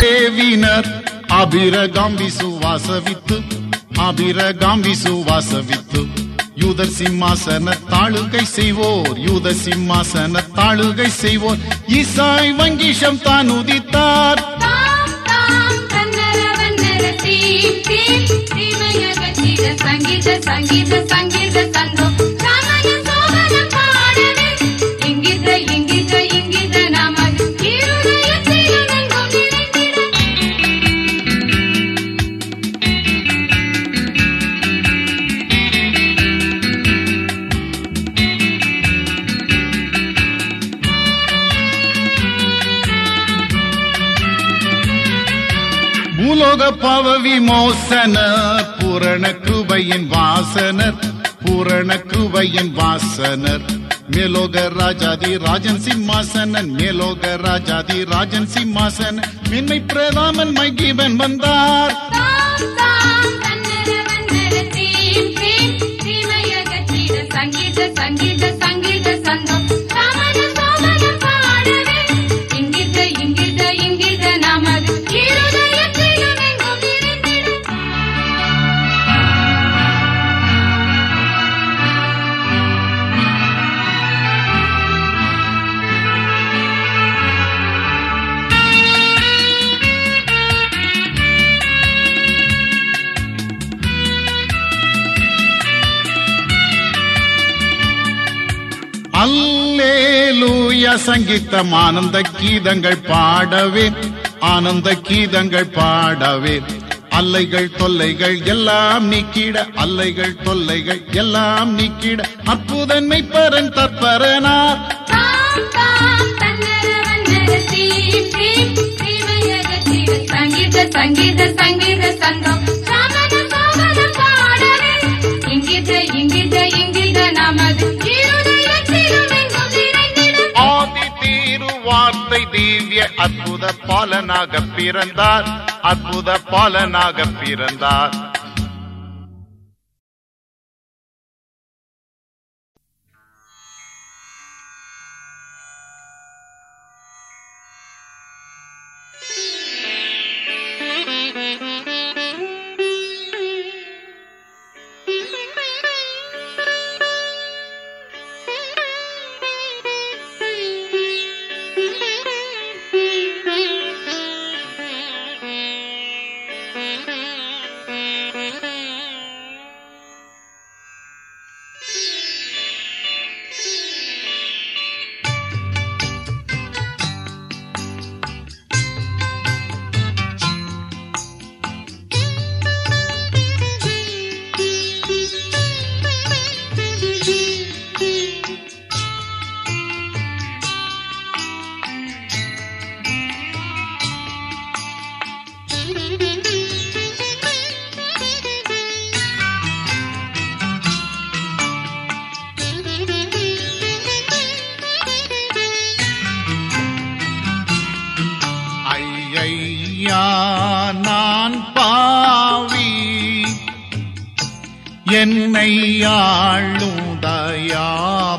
சேவினர் அபிரகாம் விசுவாசவித்து அபிரகாம் விசுவாசவித்து யூதர் சிம்மாசன தாளுகை செய்வோர் யூத சிம்மாசன தாளுகை செய்வோர் ஈசாய் வங்கிஷம் தான் உதித்தார் தாம் தாம் தன்னர வன்னர தீம் தீம் தீமையகற்றிட சங்கீத சங்கீத சங்கீத சங்கம் சமய சோபனம் பாடவே இங்கித இங்கித இங்கித நமது இருதயத்திலும் எங்கும் நிறைந்திட பூலோக பாவ விமோசன பூரண கிருபையின் வாசனர் பூரண கிருபையின் வாசனர் மேலோக ராஜாதி ராஜன் சிம்மாசனன் மேலோக ராஜாதி ராஜன் சிம்மாசனன் மென்மை பிரதாமன் மைகீபன் வந்தார் தாம் தாம் தன்னர வன்னர தீம் தீம் தீமையகற்றிட சங்கீத சங்கீத சங்கீத சங்கம் சமய சோபனம் பாடவே இங்கித இங்கித இங்கித நமது இருதயத்திலும் எங்கும் நிறைந்திட அல்லேலூயா சங்கீதம் ஆனந்த கீதங்கள் பாடவே ஆனந்த கீதங்கள் பாடவே அல்லைகள் தொல்லைகள் எல்லாம் நீக்கிட அல்லைகள் தொல்லைகள் எல்லாம் நீக்கிட அற்புதன்மை பரன் தற்பரனார் தாம் தாம் தன்னர வன்னர தீம் தீம் தீமையகற்றிட சங்கீத சங்கீத சங்கீத சங்கம் சமய சோபனம் பாடவே இங்கித இங்கித இங்கித நமது இருதயத்திலும் எங்கும் நிறைந்திட ஆதி தீருவார்த்தை திவ்ய அற்புத பாலனாக பிறந்தார் அற்புத பாலனாக பிறந்தார் ஐயா நான் பாவி என்னை ஆளும் தயாளனே